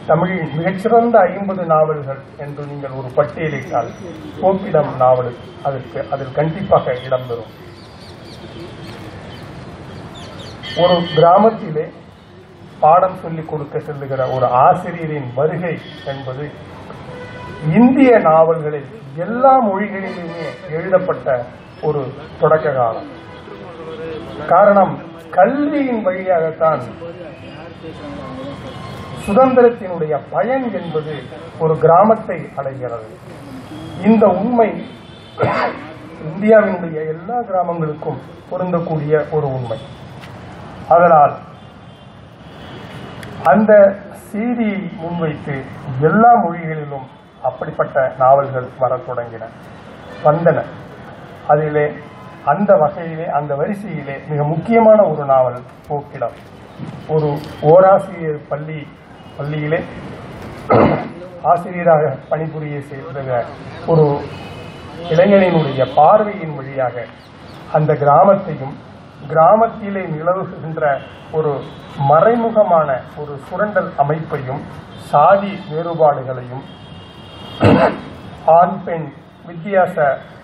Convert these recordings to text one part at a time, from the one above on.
தமிழின் மிகச்சிறந்த ஐம்பது நாவல்கள் என்று நீங்கள் ஒரு பட்டியலிட்டால் போக்கிடம் நாவல் அதற்கு அதில் கண்டிப்பாக இடம்பெறும் ஒரு கிராமத்திலே பாடம் சொல்லிக் கொடுக்க செல்லுகிற ஒரு ஆசிரியரின் வருகை என்பது இந்திய நாவல்களில் எல்லா மொழிகளிலுமே எழுதப்பட்ட ஒரு தொடக்க காலம் காரணம் கல்வியின் வழியாகத்தான் சுதந்திரத்தினுடைய பயன் என்பது ஒரு கிராமத்தை அடைகிறது இந்த உண்மை இந்தியாவினுடைய எல்லா கிராமங்களுக்கும் பொருந்தக்கூடிய ஒரு உண்மை அதனால் அந்த செய்தியை முன்வைத்து எல்லா மொழிகளிலும் அப்படிப்பட்ட நாவல்கள் வரத் தொடங்கின வந்தன அதிலே அந்த வகையிலே அந்த வரிசையிலே மிக முக்கியமான ஒரு நாவல் போக்கிடம் ஒரு ஓராசிரியர் பள்ளி பள்ளியிலே ஆசிரியராக பணிபுரிய செய்த ஒரு இளைஞனினுடைய பார்வையின் வழியாக அந்த கிராமத்தையும் கிராமத்திலே நிலவுகின்ற ஒரு மறைமுகமான ஒரு சுரண்டல் அமைப்பையும் சாதி வேறுபாடுகளையும் ஆண் பெண் வித்தியாச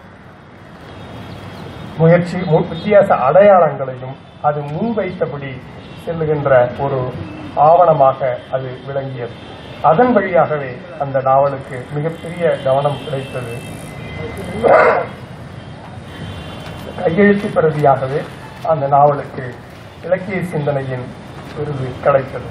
முயற்சி மு- வித்தியாச அடையாளங்களையும் அது முன்வைத்தபடி செல்லுகின்ற ஒரு ஆவணமாக அது விளங்கியது அதன் வழியாகவே அந்த நாவலுக்கு மிகப்பெரிய கவனம் கிடைத்தது கையெழுத்து பிரதியாகவே அந்த நாவலுக்கு இலக்கிய சிந்தனையின் விருது கிடைத்தது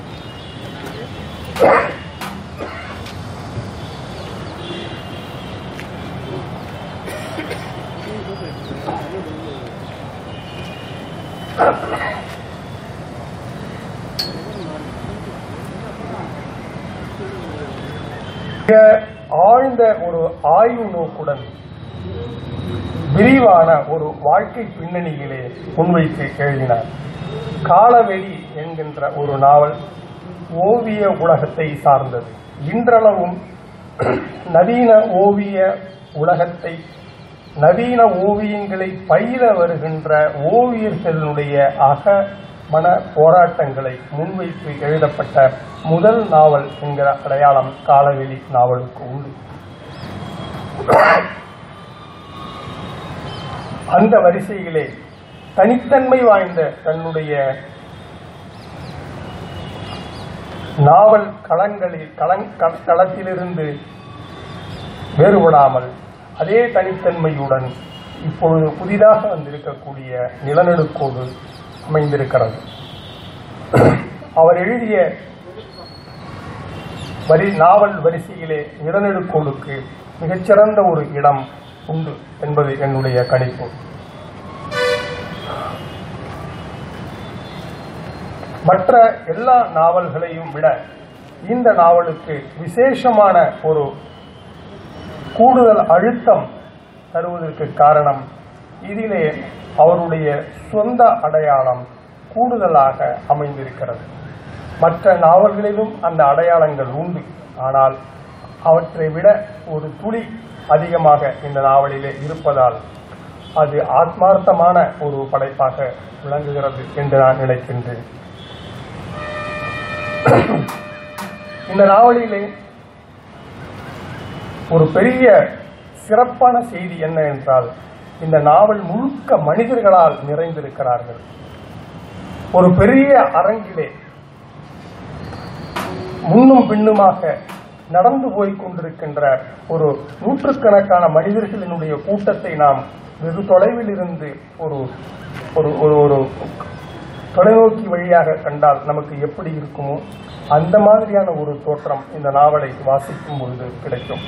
மிக ஆழ்ந்த ஒரு ஆய்வு நோக்குடன் விரிவான ஒரு வாழ்க்கை பின்னணியிலே முன்வைத்து எழுதினார் காலவெளி என்கின்ற ஒரு நாவல் ஓவிய உலகத்தை சார்ந்தது இன்றளவும் நவீன ஓவிய உலகத்தை நவீன ஓவியங்களை பயில வருகின்ற ஓவியர்களுடைய அக மன போராட்டங்களை முன்வைத்து எழுதப்பட்ட முதல் நாவல் என்கிற அடையாளம் காலவெளி நாவலுக்கு உண்டு அந்த வரிசையிலே தனித்தன்மை வாய்ந்த தன்னுடைய நாவல் களங்களில் களங் க- களத்திலிருந்து வேறுபடாமல் அதே தனித்தன்மையுடன் இப்பொழுது புதிதாக வந்திருக்கக்கூடிய நிலநடுக்கோடு அமைந்திருக்கிறது அவர் எழுதிய வரி நாவல் வரிசையிலே நிலநடுக்கோடுக்கு மிகச்சிறந்த ஒரு இடம் உண்டு என்பது என்னுடைய கணிப்பு மற்ற எல்லா நாவல்களையும் விட இந்த நாவலுக்கு விசேஷமான ஒரு கூடுதல் அழுத்தம் தருவதற்கு காரணம் இதிலே அவருடைய சொந்த அடையாளம் கூடுதலாக அமைந்திருக்கிறது மற்ற நாவல்களிலும் அந்த அடையாளங்கள் உண்டு ஆனால் அவற்றை விட ஒரு துளி அதிகமாக இந்த நாவலிலே இருப்பதால் அது ஆத்மார்த்தமான ஒரு படைப்பாக விளங்குகிறது என்று நான் நினைக்கின்றேன் இந்த நாவலிலே ஒரு பெரிய சிறப்பான செய்தி என்ன என்றால் இந்த நாவல் முழுக்க மனிதர்களால் நிறைந்திருக்கிறார்கள் ஒரு பெரிய அரங்கிலே முன்னும் பின்னுமாக நடந்து போய் கொண்டிருக்கின்ற ஒரு நூற்றுக்கணக்கான மனிதர்களினுடைய கூட்டத்தை நாம் வெகு தொலைவில் இருந்து ஒரு ஒரு ஒரு ஒரு தொலைநோக்கி வழியாக கண்டால் நமக்கு எப்படி இருக்குமோ அந்த மாதிரியான ஒரு தோற்றம் இந்த நாவலை வாசிக்கும் பொழுது கிடைக்கும்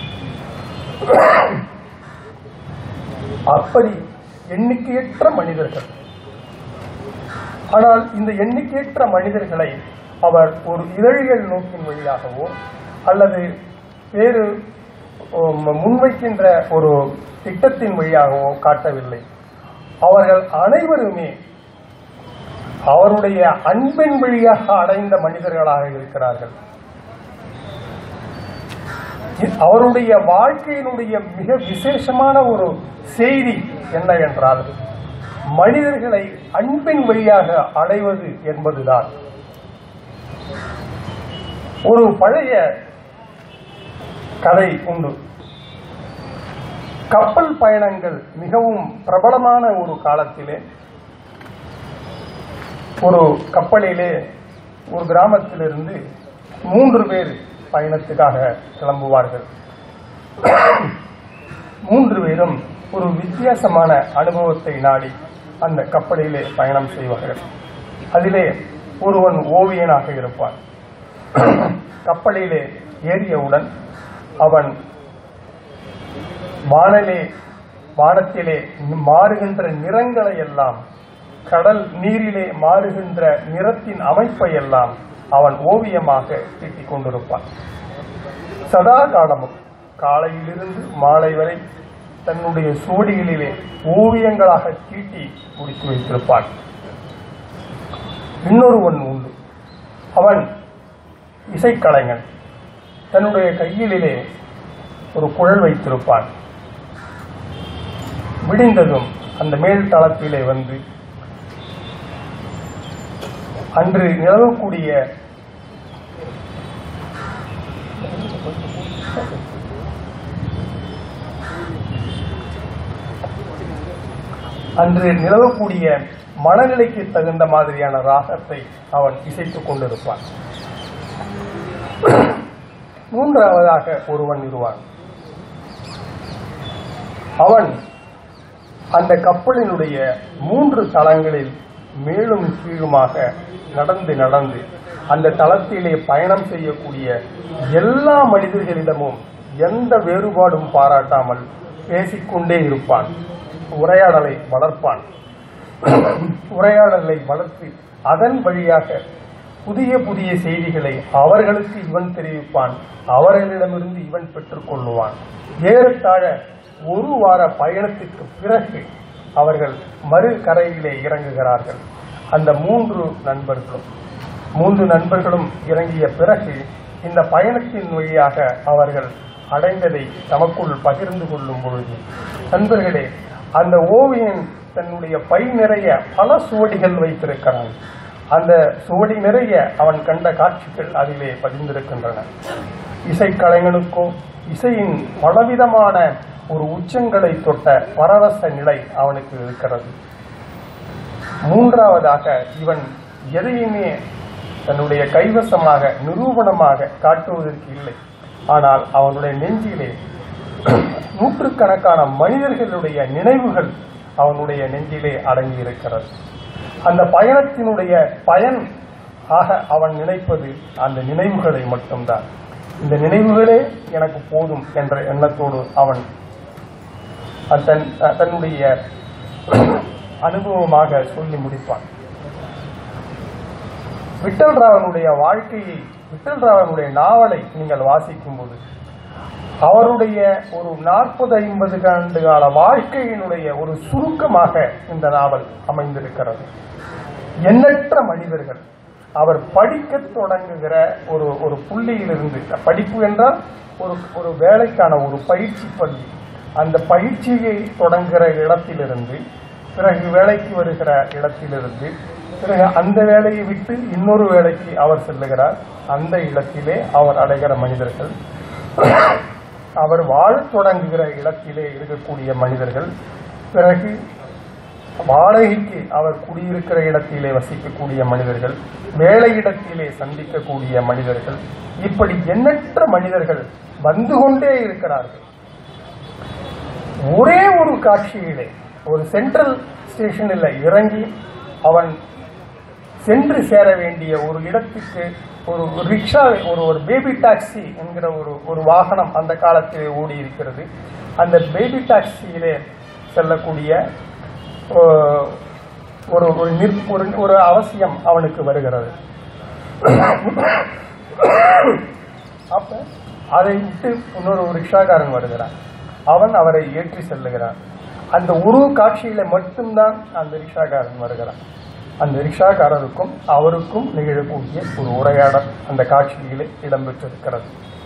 அப்படி எண்ணிக்கையற்ற மனிதர்கள் ஆனால் இந்த எண்ணிக்கையற்ற மனிதர்களை அவர் ஒரு இதழியல் நோக்கின் வழியாகவோ அல்லது வேறு உம், முன்வைக்கின்ற ஒரு திட்டத்தின் வழியாகவோ காட்டவில்லை அவர்கள் அனைவருமே அவருடைய அன்பின் வழியாக அடைந்த மனிதர்களாக இருக்கிறார்கள் இ- அவருடைய வாழ்க்கையினுடைய மிக விசேஷமான ஒரு செய்தி என்ன என்றால் மனிதர்களை அன்பின் வழியாக அடைவது என்பதுதான் ஒரு பழைய கதை உண்டு கப்பல் பயணங்கள் மிகவும் பிரபலமான ஒரு காலத்திலே ஒரு கப்பலிலே ஒரு கிராமத்திலிருந்து மூன்று பேர் பயணத்துக்காக கிளம்புவார்கள் மூன்று பேரும் ஒரு வித்தியாசமான அனுபவத்தை நாடி அந்த கப்பலிலே பயணம் செய்வார்கள் அதிலே ஒருவன் ஓவியனாக இருப்பான் கப்பலிலே ஏறியவுடன் அவன் வானலே வானத்திலே மாறுகின்ற நிறங்களை எல்லாம் கடல் நீரிலே மாறுகின்ற நிறத்தின் அமைப்பை எல்லாம் அவன் ஓவியமாக தீட்டிக் கொண்டிருப்பான் சதா காலமும் காலையிலிருந்து மாலை வரை தன்னுடைய சுவடிகளிலே ஓவியங்களாக தீட்டி முடித்து வைத்திருப்பான் இன்னொருவன் உண்டு அவன் இசைக்கலைஞன் தன்னுடைய கையிலே ஒரு குழல் வைத்திருப்பான் விடிந்ததும் அந்த மேல் தளத்திலே வந்து அன்று நிலவக்கூடிய அன்று நிலவக்கூடிய மனநிலைக்கு தகுந்த மாதிரியான ராகத்தை அவன் இசைத்துக் கொண்டிருப்பான் மூன்றாவதாக ஒருவன் இருவான் அவன் அந்த கப்பலினுடைய மூன்று தளங்களில் மேலும் கீழுமாக நடந்து நடந்து அந்த தளத்திலே பயணம் செய்யக்கூடிய எல்லா மனிதர்களிடமும் எந்த வேறுபாடும் பாராட்டாமல் பேசிக்கொண்டே இருப்பான் உரையாடலை வளர்ப்பான் உரையாடலை வளர்த்து அதன் வழியாக புதிய புதிய செய்திகளை அவர்களுக்கு இவன் தெரிவிப்பான் அவர்களிடமிருந்து இவன் பெற்றுக் கொள்ளுவான் ஏறத்தாழ ஒரு வார பயணத்துக்கு பிறகு அவர்கள் மறு கரையிலே இறங்குகிறார்கள் அந்த மூன்று நண்பர்களும் மூன்று நண்பர்களும் இறங்கிய பிறகு இந்த பயணத்தின் வழியாக அவர்கள் அடைந்ததை தமக்குள் பகிர்ந்து கொள்ளும் பொழுது நண்பர்களே அந்த ஓவியன் தன்னுடைய பை நிறைய பல சுவடிகள் வைத்திருக்கிறான் அந்த சுவடி நிறைய அவன் கண்ட காட்சிகள் அதிலே பதிந்திருக்கின்றன இசைக்கலைஞனுக்கோ இசையின் பலவிதமான ஒரு உச்சங்களை தொட்ட பரவச நிலை அவனுக்கு இருக்கிறது மூன்றாவதாக இவன் எதையுமே தன்னுடைய கைவசமாக நிரூபணமாக காட்டுவதற்கு இல்லை ஆனால் அவனுடைய நெஞ்சிலே நூற்றுக்கணக்கான மனிதர்களுடைய நினைவுகள் அவனுடைய நெஞ்சிலே அடங்கி இருக்கிறது அந்த பயணத்தினுடைய பயன் ஆக அவன் நினைப்பது அந்த நினைவுகளை மட்டும்தான் இந்த நினைவுகளே எனக்கு போதும் என்ற எண்ணத்தோடு அவன் தன் தன்னுடைய அனுபவமாக சொல்லி முடிப்பான் விட்டல் ராவனுடைய வாழ்க்கையை விட்டல் ராவனுடைய நாவலை நீங்கள் வாசிக்கும் போது அவருடைய ஒரு நாற்பது ஐம்பது ஆண்டு கால வாழ்க்கையினுடைய ஒரு சுருக்கமாக இந்த நாவல் அமைந்திருக்கிறது எண்ணற்ற மனிதர்கள் அவர் படிக்க தொடங்குகிற ஒரு ஒரு புள்ளியிலிருந்து படிப்பு என்றால் ஒரு ஒரு வேலைக்கான ஒரு பயிற்சி பள்ளி அந்த பயிற்சியை தொடங்குகிற இடத்திலிருந்து பிறகு வேலைக்கு வருகிற இடத்திலிருந்து பிறகு அந்த வேலையை விட்டு இன்னொரு வேலைக்கு அவர் செல்லுகிறார் அந்த இடத்திலே அவர் அடைகிற மனிதர்கள் அவர் வாழத் தொடங்குகிற இடத்திலே இருக்கக்கூடிய மனிதர்கள் பிறகு வாடகைக்கு அவர் குடியிருக்கிற இடத்திலே வசிக்கக்கூடிய மனிதர்கள் வேலையிடத்திலே சந்திக்கக்கூடிய மனிதர்கள் இப்படி எண்ணற்ற மனிதர்கள் வந்து கொண்டே இருக்கிறார்கள் ஒரே ஒரு காட்சியிலே ஒரு சென்ட்ரல் ஸ்டேஷனில் இறங்கி அவன் சென்று சேர வேண்டிய ஒரு இடத்துக்கு ஒரு ஒரு ரிக்ஷா ஒரு ஒரு பேபி டாக்ஸி என்கிற ஒரு ஒரு வாகனம் அந்த காலத்திலே ஓடி இருக்கிறது அந்த பேபி டாக்ஸியிலே செல்லக்கூடிய ஓ- ஒரு ஒரு நிற்- ஒரு ஒரு அவசியம் அவனுக்கு வருகிறது அப்ப அதை விட்டு இன்னொரு ரிக்ஷாக்காரன் வருகிறான் அவன் அவரை ஏற்றி செல்லுகிறான் அந்த ஒரு காட்சியில மட்டும்தான் அந்த ரிக்ஷாக்காரன் வருகிறான் அந்த ரிக்ஷாக்காரருக்கும் அவருக்கும் நிகழக்கூடிய ஒரு உரையாடல் அந்த காட்சியிலே இடம்பெற்றிருக்கிறது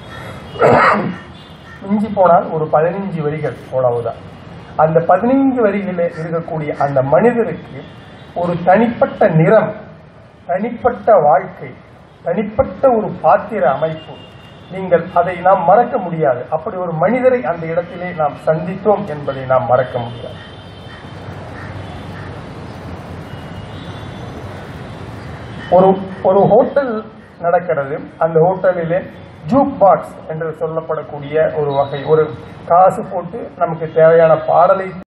மிஞ்சி போனால் ஒரு பதினைஞ்சு வரிகள் அவ்வளவுதான் அந்த பதினைஞ்சு வரிகளில் இருக்கக்கூடிய அந்த மனிதருக்கு ஒரு தனிப்பட்ட நிறம் தனிப்பட்ட வாழ்க்கை தனிப்பட்ட ஒரு பாத்திர அமைப்பு நீங்கள் அதை நாம் மறக்க முடியாது அப்படி ஒரு மனிதரை அந்த இடத்திலே நாம் சந்தித்தோம் என்பதை நாம் மறக்க முடியாது ஒரு ஒரு ஹோட்டல் நடக்கிறது அந்த ஹோட்டலிலே ஜூக் பாக்ஸ் என்று சொல்லப்படக்கூடிய ஒரு வகை ஒரு காசு போட்டு நமக்கு தேவையான பாடலை